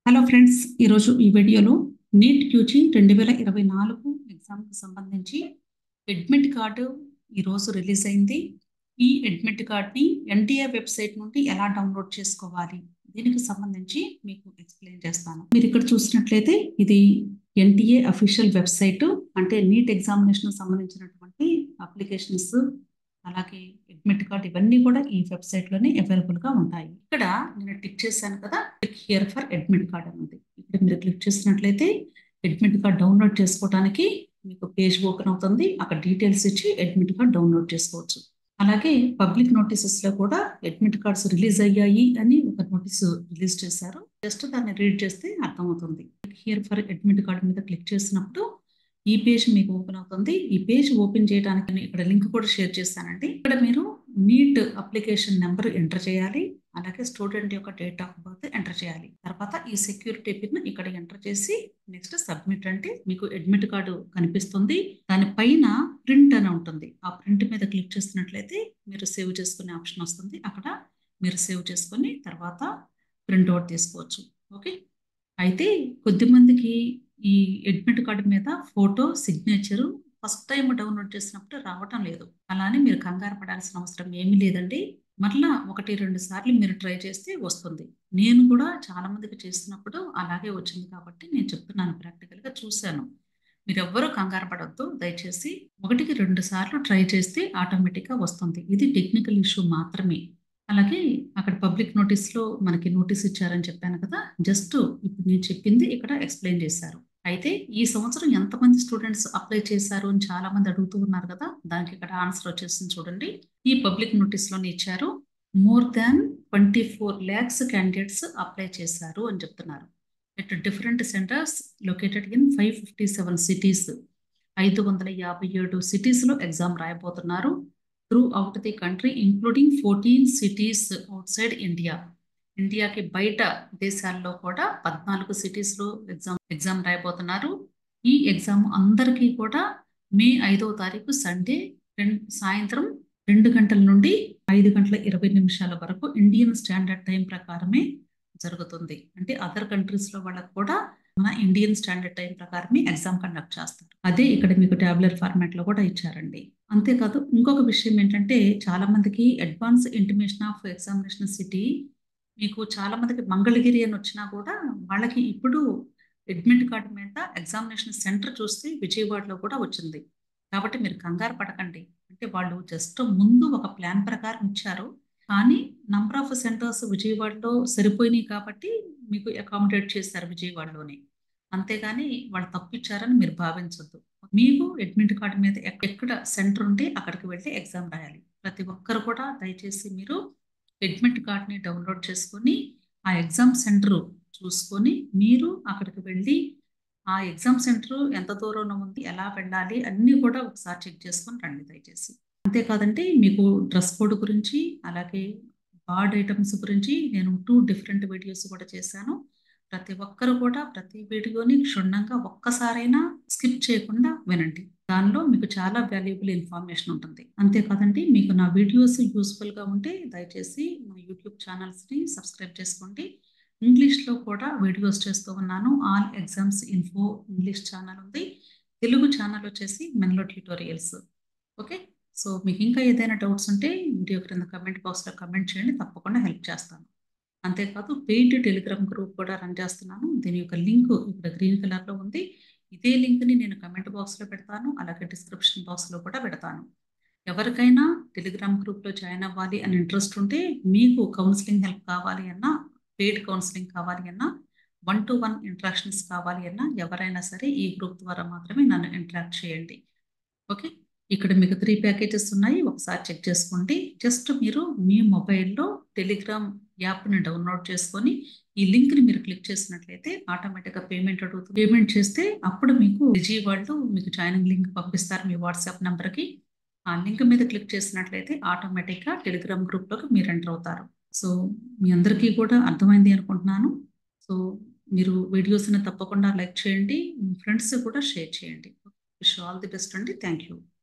hello friends ఈరోజు ఈ వీడియోలో నీట్ క్యూజీ రెండు వేల ఇరవై నాలుగు ఎగ్జామ్కి సంబంధించి అడ్మిట్ కార్డు ఈరోజు రిలీజ్ అయింది ఈ అడ్మిట్ కార్డ్ని ఎన్టీఏ వెబ్సైట్ నుండి ఎలా డౌన్లోడ్ చేసుకోవాలి దీనికి సంబంధించి మీకు ఎక్స్ప్లెయిన్ చేస్తాను మీరు ఇక్కడ చూసినట్లయితే ఇది ఎన్టీఏ అఫీషియల్ వెబ్సైట్ అంటే నీట్ ఎగ్జామినేషన్ సంబంధించినటువంటి అప్లికేషన్స్ అలాగే అడ్మిట్ కార్డ్ ఇవన్నీ కూడా ఈ వెబ్సైట్ లోనే అవైలబుల్ గా ఉంటాయి ఇక్కడ నేను టిక్ చేశాను కదా click here for admit card అని ఉంది ఇక్కడ మీరు క్లిక్ చేసినట్లయితే అడ్మిట్ కార్డ్ డౌన్లోడ్ చేసుకోవడానికి మీకు పేజ్ ఓపెన్ అవుతుంది అక్కడ డీటెయిల్స్ ఇచ్చి అడ్మిట్ కార్డ్ డౌన్లోడ్ చేసుకోవచ్చు అలాగే పబ్లిక్ నోటీసెస్ లో కూడా అడ్మిట్ కార్డ్స్ రిలీజ్ అయ్యాయి అని ఒక నోటీస్ రిలీజ్ చేశారు జస్ట్ దాన్ని రీడ్ చేస్తే అర్థమవుతుంది హియర్ ఫర్ అడ్మిట్ కార్డ్ మీద క్లిక్ చేసినప్పుడు ఈ పేజ్ మీకు ఓపెన్ అవుతుంది ఈ పేజ్ ఓపెన్ చేయడానికి నేను ఇక్కడ లింక్ కూడా షేర్ చేస్తానండి ఇక్కడ మీరు నీట్ అప్లికేషన్ నెంబర్ ఎంటర్ చేయాలి అలాగే స్టూడెంట్ యొక్క డేట్ ఆఫ్ బర్త్ ఎంటర్ చేయాలి తర్వాత ఈ సెక్యూరిటీ పిన్ ఇక్కడ ఎంటర్ చేసి నెక్స్ట్ సబ్మిట్ అంటే మీకు అడ్మిట్ కార్డు కనిపిస్తుంది దానిపైన ప్రింట్ అని ఉంటుంది ఆ ప్రింట్ మీద క్లిక్ చేసినట్లయితే మీరు సేవ్ చేసుకునే ఆప్షన్ వస్తుంది అక్కడ మీరు సేవ్ చేసుకొని తర్వాత ప్రింట్ అవుట్ తీసుకోవచ్చు ఓకే అయితే కొద్ది మందికి ఈ అడ్మిట్ కార్డు మీద photo signature first time download చేసినప్పుడు రావటం లేదు అలానే మీరు కంగారు పడాల్సిన అవసరం ఏమీ లేదండి మరలా ఒకటి రెండు సార్లు మీరు ట్రై చేస్తే వస్తుంది నేను కూడా చాలా మందికి చేస్తున్నప్పుడు అలాగే వచ్చింది కాబట్టి నేను చెప్తున్నాను ప్రాక్టికల్ గా చూశాను మీరు ఎవ్వరూ కంగారు పడవద్దు దయచేసి ఒకటికి రెండు సార్లు ట్రై చేస్తే ఆటోమేటిక్ గా వస్తుంది ఇది టెక్నికల్ ఇష్యూ మాత్రమే అలాగే అక్కడ పబ్లిక్ నోటీస్ లో మనకి నోటీస్ ఇచ్చారని చెప్పాను కదా జస్ట్ ఇప్పుడు నేను చెప్పింది ఇక్కడ ఎక్స్ప్లెయిన్ చేశారు అయితే ఈ సంవత్సరం ఎంతమంది స్టూడెంట్స్ అప్లై చేశారు అని చాలా మంది అడుగుతూ ఉన్నారు కదా దానికి ఇక్కడ ఆన్సర్ వచ్చేసింది చూడండి ఈ పబ్లిక్ నోటీస్ లోనే ఇచ్చారు more than twenty four lakhs candidates apply చేశారు అని చెప్తున్నారు at different centres located in five fifty seven cities ఐదు వందల యాభై ఏడు సిటీస్లో ఎగ్జామ్ రాయబోతున్నారు throughout the country including fourteen cities outside India ఇండియాకి బయట దేశాల్లో కూడా పద్నాలుగు సిటీస్లో ఎగ్జామ్ ఎగ్జామ్ రాయబోతున్నారు ఈ ఎగ్జామ్ అందరికీ కూడా మే ఐదవ తారీఖు సండే సాయంత్రం రెండు గంటల నుండి ఐదు గంటల ఇరవై నిమిషాల వరకు ఇండియన్ స్టాండర్డ్ టైం ప్రకారమే జరుగుతుంది అంటే అదర్ కంట్రీస్ లో వాళ్ళకు కూడా మన ఇండియన్ స్టాండర్డ్ టైం ప్రకారమే ఎగ్జామ్ కండక్ట్ చేస్తారు అదే ఇక్కడ మీకు టాబ్లెట్ ఫార్మాట్ లో కూడా ఇచ్చారండి అంతేకాదు ఇంకొక విషయం ఏంటంటే చాలా మందికి advance intimation of examination city మీకు చాలా మందికి మంగళగిరి అని వచ్చినా కూడా వాళ్ళకి ఇప్పుడు అడ్మిట్ కార్డు మీద ఎగ్జామినేషన్ సెంటర్ చూస్తే విజయవాడలో కూడా వచ్చింది కాబట్టి మీరు కంగారు పడకండి అంటే వాళ్ళు జస్ట్ ముందు ఒక ప్లాన్ ప్రకారం ఇచ్చారు కానీ నంబర్ ఆఫ్ సెంటర్స్ విజయవాడలో సరిపోయినాయి కాబట్టి మీకు అకామిడేట్ చేశారు విజయవాడలోనే అంతేగాని వాళ్ళు తప్పిచ్చారని మీరు భావించొద్దు మీకు అడ్మిట్ కార్డు మీద ఎక్కడ సెంటర్ ఉంటే అక్కడికి వెళ్ళి ఎగ్జామ్ రాయాలి ప్రతి ఒక్కరు కూడా దయచేసి మీరు అడ్మిట్ కార్డ్ని డౌన్లోడ్ చేసుకొని ఆ ఎగ్జామ్ సెంటర్ చూసుకొని మీరు అక్కడికి వెళ్ళి ఆ ఎగ్జామ్ సెంటర్ ఎంత దూరంలో ఉంది ఎలా వెళ్ళాలి అన్నీ కూడా ఒకసారి చెక్ చేసుకొని రండి దయచేసి అంతేకాదంటే మీకు డ్రెస్ కోడ్ గురించి అలాగే బార్డ్ ఐటమ్స్ గురించి నేను టూ డిఫరెంట్ వీడియోస్ కూడా చేశాను ప్రతి ఒక్కరు కూడా ప్రతి వీడియోని క్షుణ్ణంగా ఒక్కసారైనా స్కిప్ చేయకుండా వినండి దానిలో మీకు చాలా వాల్యుబుల్ ఇన్ఫర్మేషన్ ఉంటుంది అంతేకాదండి మీకు నా వీడియోస్ యూస్ఫుల్గా ఉంటే దయచేసి నా యూట్యూబ్ ఛానల్స్ని సబ్స్క్రైబ్ చేసుకోండి ఇంగ్లీష్లో కూడా వీడియోస్ చేస్తూ ఉన్నాను all exams info English channel ఉంది తెలుగు ఛానల్ వచ్చేసి మెన్లో ట్యూటోరియల్స్ ఓకే సో మీకు ఇంకా ఏదైనా డౌట్స్ ఉంటే వీడియో క్రింద కమెంట్ బాక్స్లో కమెంట్ చేయండి తప్పకుండా హెల్ప్ చేస్తాను అంతేకాదు పెయిడ్ టెలిగ్రామ్ గ్రూప్ కూడా రన్ చేస్తున్నాను దీని యొక్క లింక్ ఇక్కడ గ్రీన్ కలర్లో ఉంది ఇదే లింక్ని నేను కమెంట్ బాక్స్లో పెడతాను అలాగే డిస్క్రిప్షన్ బాక్స్లో కూడా పెడతాను ఎవరికైనా టెలిగ్రామ్ గ్రూప్లో జాయిన్ అవ్వాలి అని ఇంట్రెస్ట్ ఉంటే మీకు కౌన్సిలింగ్ హెల్ప్ కావాలి అన్నా పెయిడ్ కౌన్సిలింగ్ కావాలి అన్నా వన్ టు వన్ ఇంట్రాక్షన్స్ కావాలి అన్నా ఎవరైనా సరే ఈ గ్రూప్ ద్వారా మాత్రమే నన్ను ఇంటరాక్ట్ చేయండి ఓకే ఇక్కడ మీకు త్రీ ప్యాకేజెస్ ఉన్నాయి ఒకసారి చెక్ చేసుకోండి జస్ట్ మీరు మీ మొబైల్లో టెలిగ్రామ్ యాప్ని డౌన్లోడ్ చేసుకొని ఈ లింక్ని మీరు క్లిక్ చేసినట్లయితే ఆటోమేటిక్గా పేమెంట్ అడుగుతుంది పేమెంట్ చేస్తే అప్పుడు మీకు విజయ్ వాళ్ళు మీకు జాయినింగ్ లింక్ పంపిస్తారు మీ వాట్సాప్ నెంబర్కి ఆ లింక్ మీద క్లిక్ చేసినట్లయితే ఆటోమేటిక్గా టెలిగ్రామ్ గ్రూప్లోకి మీరు ఎంటర్ అవుతారు సో మీ అందరికీ కూడా అర్థమైంది అనుకుంటున్నాను సో మీరు వీడియోస్ని తప్పకుండా లైక్ చేయండి మీ ఫ్రెండ్స్ కూడా షేర్ చేయండి విష్ ఆల్ ది బెస్ట్ అండి థ్యాంక్ యూ